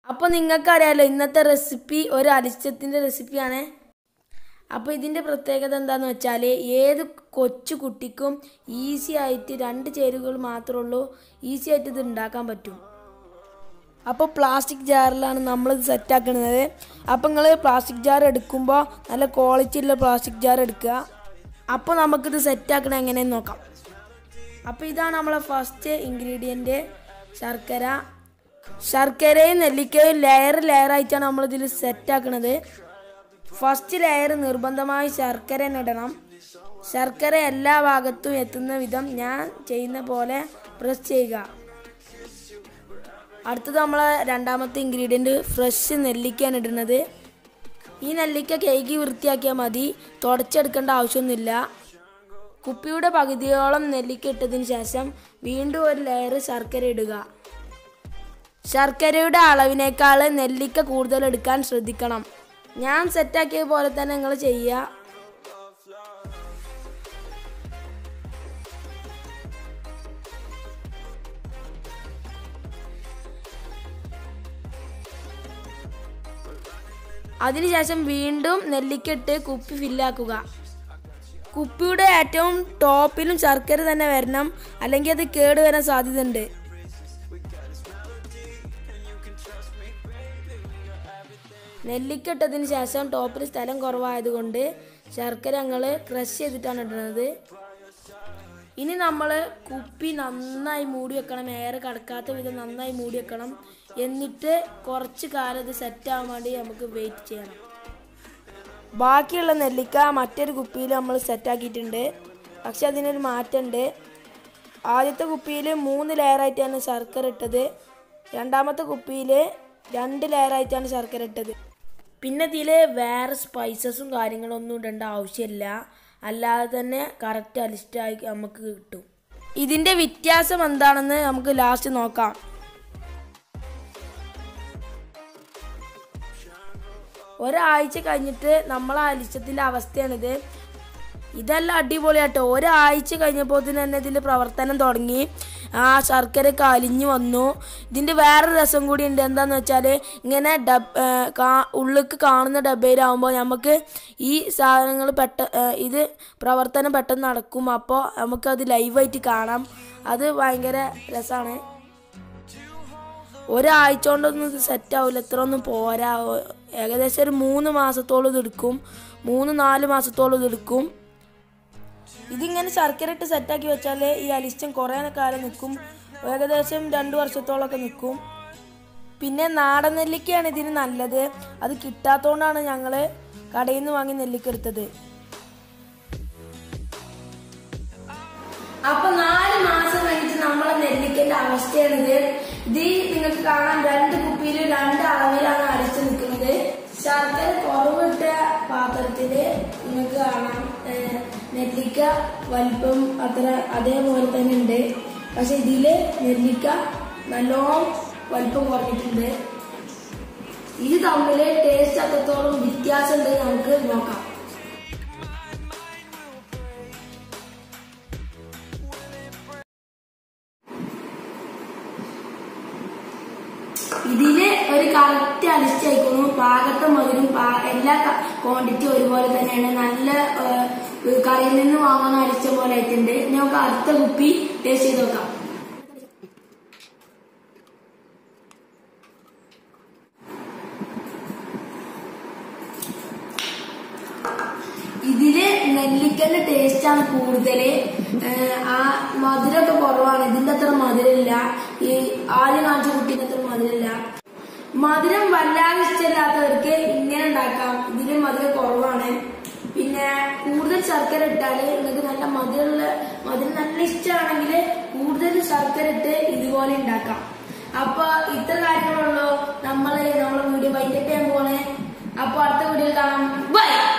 അപ്പോൾ നിങ്ങൾക്കറിയാലോ ഇന്നത്തെ റെസിപ്പി ഒരു അരിഷ്ടത്തിൻ്റെ റെസിപ്പിയാണ് അപ്പോൾ ഇതിൻ്റെ പ്രത്യേകത എന്താന്ന് വെച്ചാൽ ഏത് കൊച്ചു കുട്ടിക്കും ഈസി ആയിട്ട് രണ്ട് ചേരുവകൾ മാത്രമേ ഉള്ളൂ ഈസി ആയിട്ട് ഇത് ഉണ്ടാക്കാൻ പറ്റും അപ്പോൾ പ്ലാസ്റ്റിക് ജാറിലാണ് നമ്മളിത് സെറ്റാക്കുന്നത് അപ്പോൾ നിങ്ങൾ പ്ലാസ്റ്റിക് ജാർ എടുക്കുമ്പോൾ നല്ല ക്വാളിറ്റി ഉള്ള പ്ലാസ്റ്റിക് ജാർ എടുക്കുക അപ്പോൾ നമുക്കിത് സെറ്റാക്കണം എങ്ങനെയെന്ന് നോക്കാം അപ്പോൾ ഇതാണ് നമ്മളെ ഫസ്റ്റ് ഇൻഗ്രീഡിയൻറ്റ് ശർക്കര ശർക്കരയും നെല്ലിക്കയും ലെയർ ലെയർ ആയിട്ടാണ് നമ്മളിതിൽ സെറ്റാക്കുന്നത് ഫസ്റ്റ് ലെയർ നിർബന്ധമായി ശർക്കര ഇടണം ശർക്കര എല്ലാ ഭാഗത്തും എത്തുന്ന വിധം ഞാൻ ചെയ്യുന്ന പോലെ പ്രസ് ചെയ്യുക അടുത്തത് നമ്മളെ രണ്ടാമത്തെ ഇൻഗ്രീഡിയൻറ്റ് ഫ്രഷ് നെല്ലിക്കയാണ് ഇടുന്നത് ഈ നെല്ലിക്ക കേക്ക് വൃത്തിയാക്കിയാൽ മതി തുടച്ചെടുക്കേണ്ട ആവശ്യമൊന്നുമില്ല കുപ്പിയുടെ പകുതിയോളം നെല്ലിക്ക ഇട്ടതിന് ശേഷം വീണ്ടും ഒരു ലെയർ ശർക്കര ഇടുക ശർക്കരയുടെ അളവിനേക്കാൾ നെല്ലിക്ക കൂടുതൽ എടുക്കാൻ ശ്രദ്ധിക്കണം ഞാൻ സെറ്റാക്കിയ പോലെ തന്നെ നിങ്ങൾ ചെയ്യുക അതിനുശേഷം വീണ്ടും നെല്ലിക്കിട്ട് കുപ്പി ഫില്ലാക്കുക കുപ്പിയുടെ ഏറ്റവും ടോപ്പിലും ശർക്കര തന്നെ വരണം അല്ലെങ്കിൽ അത് കേട് വരാൻ സാധ്യതയുണ്ട് നെല്ലിക്ക ഇട്ടതിന് ശേഷം ടോപ്പിൽ സ്ഥലം കുറവായതുകൊണ്ട് ശർക്കര ഞങ്ങൾ ക്രഷ് ചെയ്തിട്ടാണ് ഇടുന്നത് ഇനി നമ്മൾ കുപ്പി നന്നായി മൂടി വെക്കണം എയർ കടക്കാത്ത വിധം നന്നായി മൂടി വെക്കണം എന്നിട്ട് കുറച്ച് കാലം ഇത് സെറ്റ് ആവാൻ വേണ്ടി നമുക്ക് വെയിറ്റ് ചെയ്യണം ബാക്കിയുള്ള നെല്ലിക്ക മറ്റൊരു കുപ്പിയിൽ നമ്മൾ സെറ്റാക്കിയിട്ടുണ്ട് പക്ഷെ അതിനൊരു മാറ്റമുണ്ട് ആദ്യത്തെ കുപ്പിയിൽ മൂന്ന് ലെയറായിട്ടാണ് ശർക്കര ഇട്ടത് രണ്ടാമത്തെ കുപ്പിയിൽ രണ്ട് ലെയറായിട്ടാണ് ശർക്കര ഇട്ടത് പിന്നെ ഇതിൽ വേറെ സ്പൈസസും കാര്യങ്ങളൊന്നും ഇടേണ്ട ആവശ്യമില്ല അല്ലാതെ തന്നെ കറക്റ്റ് അലിസ്റ്റായി നമുക്ക് കിട്ടും ഇതിൻ്റെ വ്യത്യാസം എന്താണെന്ന് നമുക്ക് ലാസ്റ്റ് നോക്കാം ഒരാഴ്ച കഴിഞ്ഞിട്ട് നമ്മളെ അലിച്ചത്തിൻ്റെ അവസ്ഥയാണിത് ഇതെല്ലാം അടിപൊളിയാട്ടോ ഒരാഴ്ച കഴിഞ്ഞപ്പോൾ തന്നെ ഇതിൻ്റെ പ്രവർത്തനം തുടങ്ങി ആ ശർക്കര കലിഞ്ഞു വന്നു ഇതിൻ്റെ വേറെ രസം കൂടി ഉണ്ട് എന്താന്ന് വെച്ചാൽ ഇങ്ങനെ ഡബ് ഉള്ളിക്ക് കാണുന്ന ഡബയിലാവുമ്പോൾ നമുക്ക് ഈ സാധനങ്ങൾ പെട്ട ഇത് പ്രവർത്തനം പെട്ടെന്ന് നടക്കും അപ്പോൾ നമുക്കത് ലൈവായിട്ട് കാണാം അത് ഭയങ്കര രസമാണ് ഒരാഴ്ച കൊണ്ടൊന്നും ഇത് സെറ്റ് ആവില്ല ഇത്ര ഒന്നും പോരാ ഏകദേശം ഒരു മൂന്ന് മാസത്തോളം ഇത് എടുക്കും മൂന്ന് നാല് മാസത്തോളം ഇത് എടുക്കും ഇതിങ്ങനെ ശർക്കര ഇട്ട് സെറ്റാക്കി വെച്ചാൽ ഈ അലിസ്റ്റം കുറേ കാലം നിൽക്കും ഏകദേശം രണ്ട് വർഷത്തോളമൊക്കെ നിൽക്കും പിന്നെ നാടൻ നെല്ലിക്കയാണ് ഇതിന് നല്ലത് അത് കിട്ടാത്തതുകൊണ്ടാണ് ഞങ്ങൾ കടയിൽ നിന്ന് വാങ്ങി നെല്ലിക്ക എടുത്തത് അപ്പൊ നാല് മാസം കഴിഞ്ഞിട്ട് നമ്മളെ നെല്ലിക്കന്റെ അവസ്ഥയാണിത് ഇത് നിങ്ങൾക്ക് കാണാൻ രണ്ട് കുപ്പിയിൽ രണ്ട് അളവിലാണ് അടിച്ചു നിൽക്കുന്നത് ശർക്കര കുറവിട്ട പാത്രത്തില് നിങ്ങൾക്ക് കാണാം നെല്ലിക്ക വലിപ്പം അത്ര അതേപോലെ തന്നെ ഉണ്ട് പക്ഷെ ഇതില് നെല്ലിക്ക നല്ലോണം വലിപ്പം കുറഞ്ഞിട്ടുണ്ട് ഇത് തമ്മിൽ ടേസ്റ്റ് അത്രത്തോളം വ്യത്യാസം ഉണ്ടെങ്കിൽ നമുക്ക് നോക്കാം ഇതില് ഒരു കറക്റ്റ് അലിസ്റ്റ് ആയിക്കുന്നു പാകത്തെ മുതലും എല്ലാ ക്വാണ്ടിറ്റി ഒരുപോലെ തന്നെയാണ് നല്ല കടയിൽ നിന്ന് വാങ്ങുന്ന അരിച്ച പോലെ ആയിട്ടുണ്ട് നമുക്ക് അടുത്ത കുപ്പി ടേസ്റ്റ് ചെയ്ത് നോക്കാം ഇതില് നെല്ലിക്കന്റെ ടേസ്റ്റ് ആണ് കൂടുതൽ ആ മധുരമൊക്കെ കുറവാണ് ഇതിന്റെ അത്ര മധുരമില്ല ഈ ആദ്യം കാണിച്ച കുട്ടീന്റെ അത്ര മധുരമില്ല മധുരം വല്ലാതെ ഇഷ്ടമില്ലാത്തവർക്ക് ഇങ്ങനെ ഉണ്ടാക്കാം ഇതില് മധുരം കുറവാണ് പിന്നെ കൂടുതൽ ശർക്കര ഇട്ടാല് നിങ്ങൾക്ക് നല്ല മധുരമുള്ള മധുരം നല്ല ഇഷ്ടമാണെങ്കിൽ കൂടുതൽ ശർക്കര ഇട്ട് ഇതുപോലെ ഉണ്ടാക്കാം അപ്പൊ ഇത്ര കാര്യങ്ങളുള്ളൂ നമ്മള് നമ്മളെ വീഡിയോ വൈകിട്ട് ചെയ്യാൻ പോണേ അപ്പൊ അടുത്ത വീഡിയോയിൽ കാണാം ബൈ